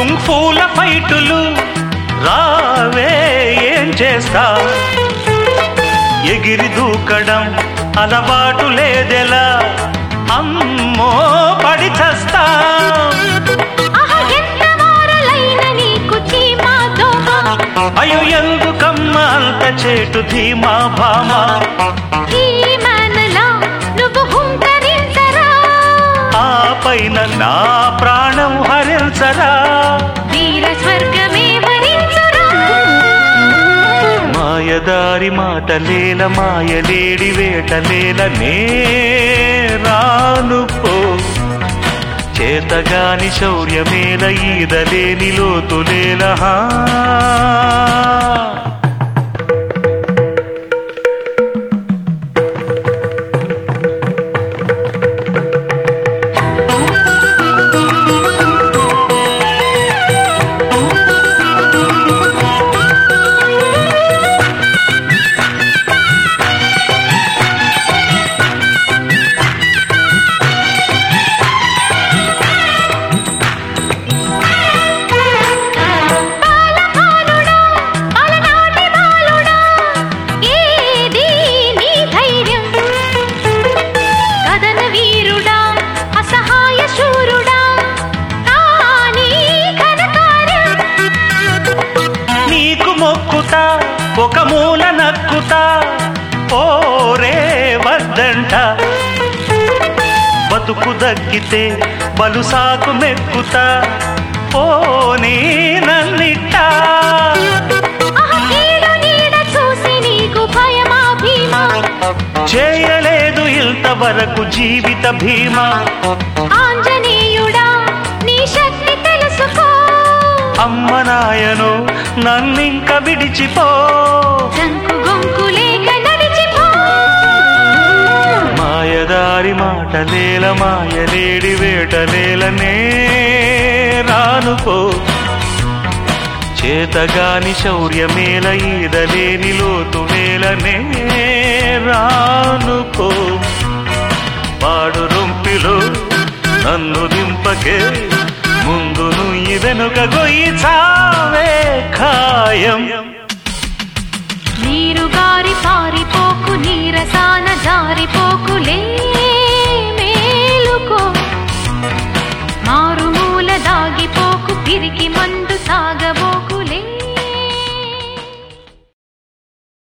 కుంఫూల ఫైటులు రావే ఏం చేస్తా ఎగిరి దూకడం అలవాటు లేదెలా అమ్మో పడి చస్తా ఆహా ఎంత మారలైన నీకు చీమా దోమ అయ్యో ఎందుకమ్మ అంత చేటు ధీమా భామా ఈ మనలా నువ్వు హుంకరించరా ఆ పైన నా ప్రాణం హరించరా వీర స్వర్గమే వరించురా మాయదారి మాటలేల మాయలేడి వేటలేల నే రాను పో చేతగాని శౌర్యమేల ఈదలేని లోతులేల హా బాలకానుడా, అలనాటి బాలుడా, ఏది నీ ధైర్యం? కదన వీరుడా, అసహాయ శూరుడా, కానీ ఘనకార్యం. నీకు మొక్కుతా ఒక మూల నక్కుతా ఓరే వద్దంట బతుకు దక్కితే బలుసాకు మెక్కుతా పోనీ నన్నిట్టా ఆహా, కీడు నీడ చూసి నీకు భయమా భీమా? చేయలేదు ఇంతవరకు జీవిత భీమా ఆంజనేయుడా, నీ శక్తి తెలుసుకో అమ్మ నాయను నన్నింక విడిచిపో జంకు గొంకు లేక నడిచిపో మాయదారి మాటలేల మాయలేడి వేటలేలనే రానుకో చేతగాని శౌర్యమేల ఈదలేని లోతు వేలనే రానుకో పాడు రొంపిలో నన్ను దింపకే ముందు నుయ్యి వెనుక గొయ్యి చావే ఖాయం నీరు గారి పారిపోకు నీరసాన జారిపోకు లే